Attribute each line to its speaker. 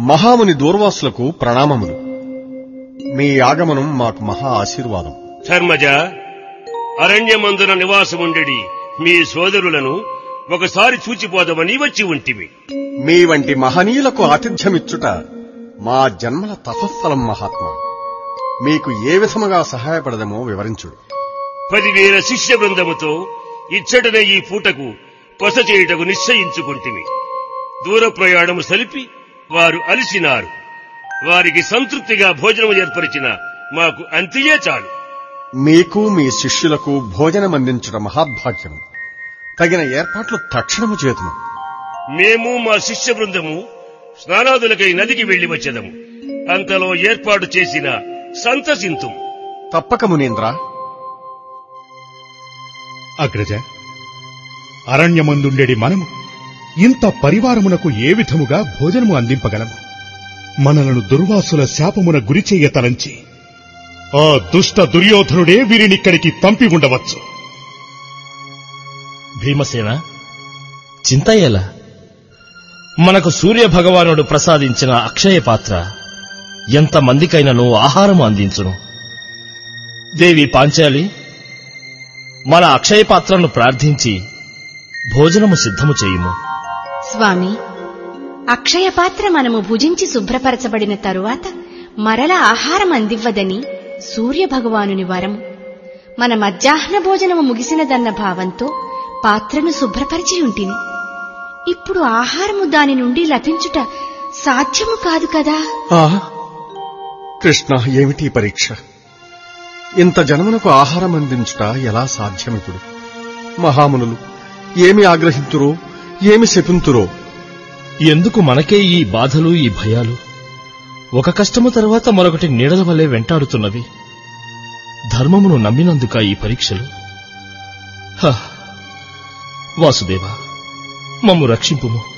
Speaker 1: మహాముని దూర్వాసులకు ప్రణామములు మీ ఆగమనం మాకు మహా ఆశీర్వాదం
Speaker 2: ధర్మజ అరణ్యమందున నివాసముండెడి మీ సోదరులను ఒకసారి చూచిపోదమని వచ్చి ఉంటిమి
Speaker 1: మీ వంటి మహనీయులకు ఆతిథ్యమిచ్చుట మా జన్మల తపస్ఫలం మహాత్మా మీకు ఏ విధముగా సహాయపడదమో వివరించుడు
Speaker 2: పదివేల శిష్య బృందముతో ఇచ్చటనే ఈ పూటకు బస చేయుటకు నిశ్చయించుకుంటిమి దూర ప్రయాణము సలిపి వారు అలిసినారు వారికి సంతృప్తిగా భోజనం ఏర్పరిచిన మాకు అంతియే చాలు
Speaker 1: మీకు మీ శిష్యులకు భోజనమందించుట మహాభాగ్యం తగిన ఏర్పాట్లు తక్షణము చేతుము
Speaker 2: మేము మా శిష్య బృందము స్నానాదులకై నదికి వెళ్లి వచ్చేదము అంతలో ఏర్పాటు చేసిన సంతసింతు
Speaker 1: తప్పక మునీంద్ర
Speaker 3: అగ్రజ అరణ్యమందుండెడి మనము ఇంత పరివారమునకు ఏ విధముగా భోజనము అందింపగలము మనలను దుర్వాసుల శాపమున గురిచెయ్య తలంచి ఆ దుష్ట దుర్యోధనుడే వీరినిక్కడికి పంపి ఉండవచ్చు
Speaker 4: భీమసేన చింతయ్యేలా మనకు సూర్య భగవానుడు ప్రసాదించిన అక్షయ పాత్ర ఎంత మందికైనను ఆహారము అందించును దేవి పాంచాలి మన అక్షయ పాత్రను ప్రార్థించి భోజనము సిద్ధము చేయుము
Speaker 5: స్వామి అక్షయ పాత్ర మనము భుజించి శుభ్రపరచబడిన తరువాత మరల ఆహారం అందివ్వదని సూర్య భగవానుని వరం మన మధ్యాహ్న భోజనము ముగిసినదన్న భావంతో పాత్రను శుభ్రపరిచి ఉంటిని ఇప్పుడు ఆహారము దాని నుండి లభించుట సాధ్యము కాదు కదా
Speaker 1: ఆ కృష్ణ ఏమిటి ఈ పరీక్ష ఇంత జనమునకు ఆహారం అందించుట ఎలా సాధ్యమిప్పుడు మహామునులు ఏమి ఆగ్రహింతురో ఏమి శపింతురో
Speaker 4: ఎందుకు మనకే ఈ బాధలు ఈ భయాలు ఒక కష్టము తర్వాత మరొకటి నీడల వలె వెంటాడుతున్నవి ధర్మమును నమ్మినందుక ఈ పరీక్షలు హ! వాసుదేవ మమ్ము రక్షింపుము